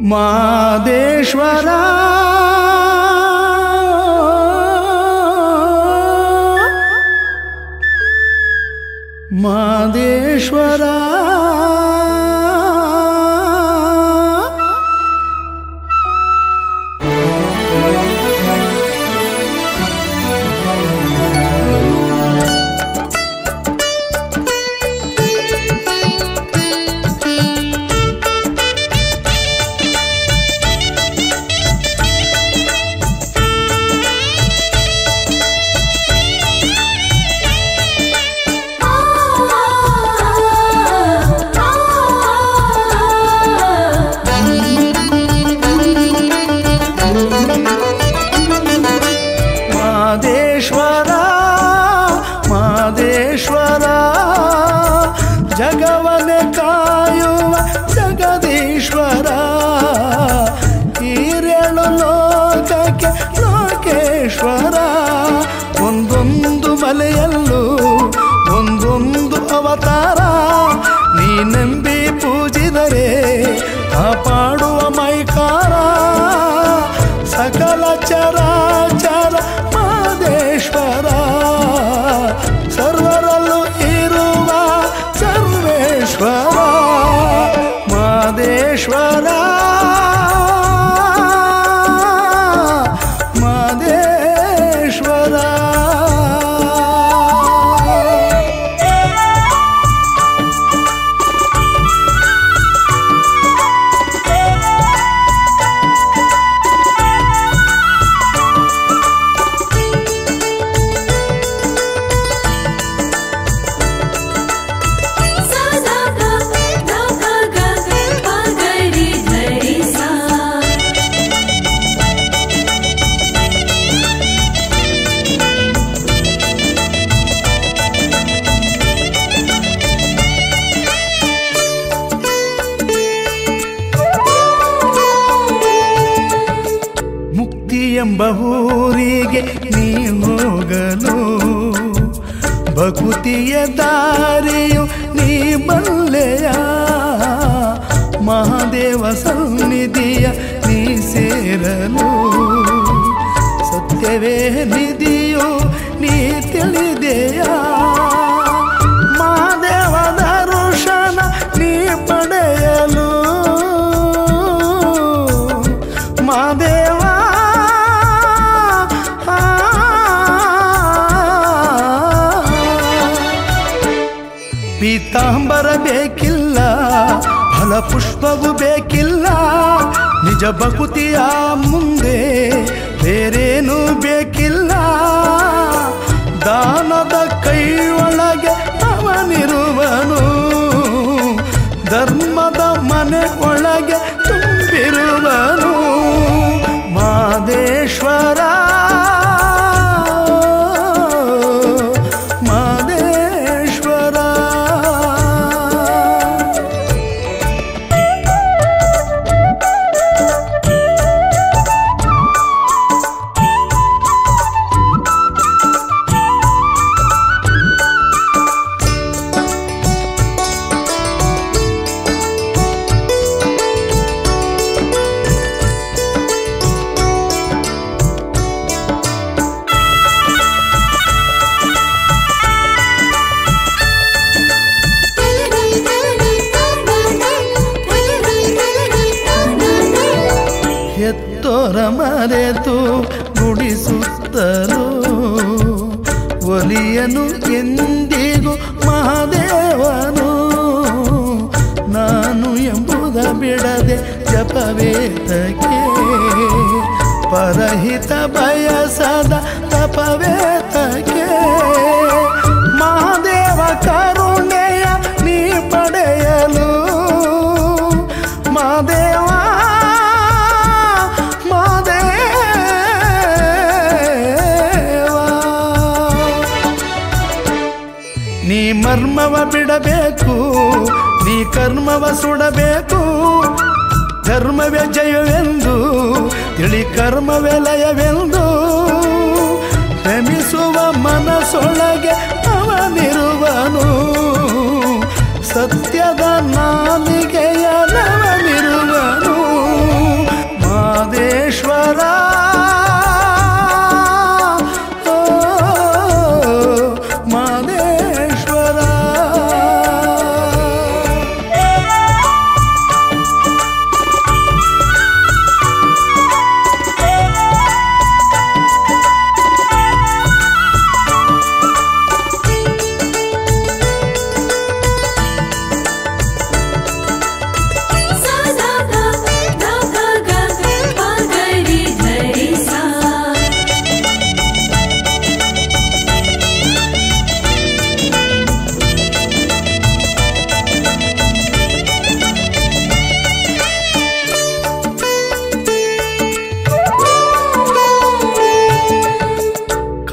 ಮಾದೇಶ್ವರ ಮಾದೇಶ್ವರ ಮಾದೇಶ್ವರ ಮಾದೇಶ್ವರ ಜಗವನೆ ಕಾಯುವ ಜಗದೀಶ್ವರ ಈರೇಳು ಲೋಕಕ್ಕೆ ಲೋಕೇಶ್ವರ ಒಂದೊಂದು ಮಲೆಯಲ್ಲೂ ಒಂದೊಂದು ಅವತಾರ ನೀ ನಂಬಿ ಪೂಜಿದರೆ ಕಾಪಾಡುವ ಮೈಕಾರ ಸಕಲ ಚರಾಚರ ಮಾದೇಶ್ವರ ಸರ್ವರಲ್ಲೂ ಇರುವ ಸರ್ವೇಶ್ವರ ಮಾದೇಶ್ವರ ಮಾದೇಶ್ವರ ಸದಾ ಗ ಗ ಗ ಗ ಗರಿ ಧರಿ ಸಾ ಮುಕ್ತಿ ಎಂಬ ಊರಿಗೆ ನೀ ಹೋಗಲು ಭಕುತಿಯ ದಾರಿಯು ನೀ ಬಲ್ಲೆಯ ಮಹಾದೇವ ಸನ್ನಿಧಿಯ ನೀ ಸೇರಲು ಸತ್ಯವೇ ನಿಧಿಯು ನೀ ತಿಳಿದೆಯ ಮಹಾದೇವ ದರ್ಶನ ನೀ ಪಡೆಯಲು ಮಾದೇವ ಪೀತಾಂಬರ ಬೇಕಿಲ್ಲ ಫಲ ಪುಷ್ಪವು ಬೇಕಿಲ್ಲ ನಿಜ ಭಕುತಿಯ ಮುಂದೆ ಬೇರೇನು ಬೇಕಿಲ್ಲ ದಾನದ ಕೈ ಒಳಗೆ ಅವನಿರುವನು ಧರ್ಮದ ಮನೆ ಒಳಗೆ ತುಂಬಿರುವನು ಮಾದೇಶ್ವರ ಮಾದೇಶ್ವರ ಎತ್ತೋರ ಮರೆತು ನುಡಿಸುತ್ತಲೂ ಒಲಿಯನು ಎಂದಿಗೂ ಮಹಾದೇವನು ನಾನು ಎಂಬುದ ಬಿಡದೆ ಜಪವೇತಕ್ಕೆ ಪರಹಿತ ಬಯಸದ ತಪವೇತಕ್ಕೆ ಮಹಾದೇವ ಕರುಣೆಯ ನೀ ಪಡೆಯಲು ಮಾದೇವ ಮಾದೇವ ನೀ ಮರ್ಮವ ಬಿಡಬೇಕು ನೀ ಕರ್ಮವ ಸುಡಬೇಕು ಧರ್ಮವೇ ಜಯವೆಂದು ತಿಳಿ ಕರ್ಮವೇ ಲಯವೆಂದು ಕ್ಷಮಿಸುವ ಮನಸ್ಸೊಳಗೆ ಅವನಿರುವನು ಸತ್ಯದ ನಾಲಿಗೆಯ ನವನಿರುವನು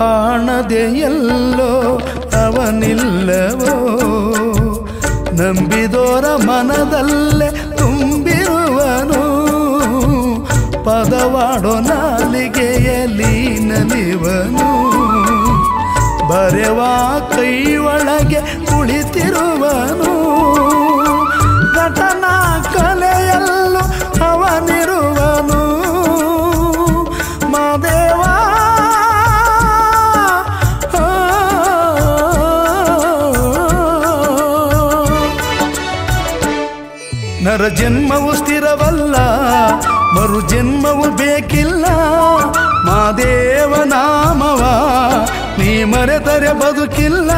ಕಾಣದೆ ಎಲ್ಲೋ ಅವನಿಲ್ಲವೋ ನಂಬಿದೋರ ಮನದಲ್ಲೇ ತುಂಬಿರುವನು ಪದವಾಡೋ ನಾಲಿಗೆಯಲ್ಲಿ ನಲಿವನು ಬರೆವ ಕೈ ಒಳಗೆ ಕುಳಿತಿರುವನು ಘಟನಾ ಕಲೆಯಲ್ಲೂ ಅವನಿರುವನು ಮಾದೇವ ನರ ಜನ್ಮವು ಸ್ಥಿರವಲ್ಲ ಮರು ಜನ್ಮವು ಬೇಕಿಲ್ಲ ಮಾದೇವ ನಾಮವ ನೀ ಮರೆತರೆ ಬದುಕಿಲ್ಲ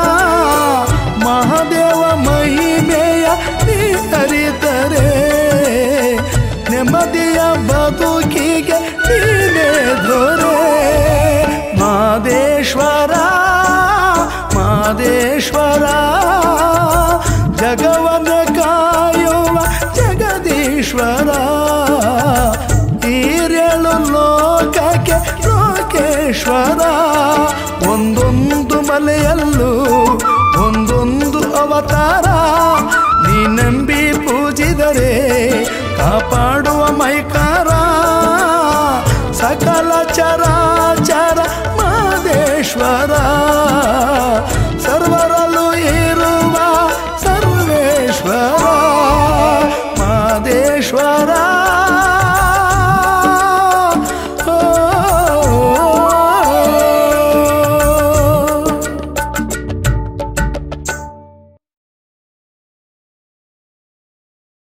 ಮಹಾದೇವ ಮಹಿಮೆಯ ನೀ ಅರಿತರೆ ನೆಮ್ಮದಿಯ ಬದುಕಿಗೆ ನೀನೇ ದೊರೆ ಮಾದೇಶ್ವರ ಮಾದೇಶ್ವರ ಜಗವನ್ನ ಕಾಯುವ ಜಗದೀಶ್ವರ ಈರೇಳು ಲೋಕಕ್ಕೆ ಲೋಕೇಶ್ವರ ಒಂದೊಂದು ಮಲೆಯಲ್ಲೂ ಒಂದೊಂದು ಅವತಾರ ನೀ ನಂಬಿ ಪೂಜಿದರೆ ಕಾಪಾಡುವ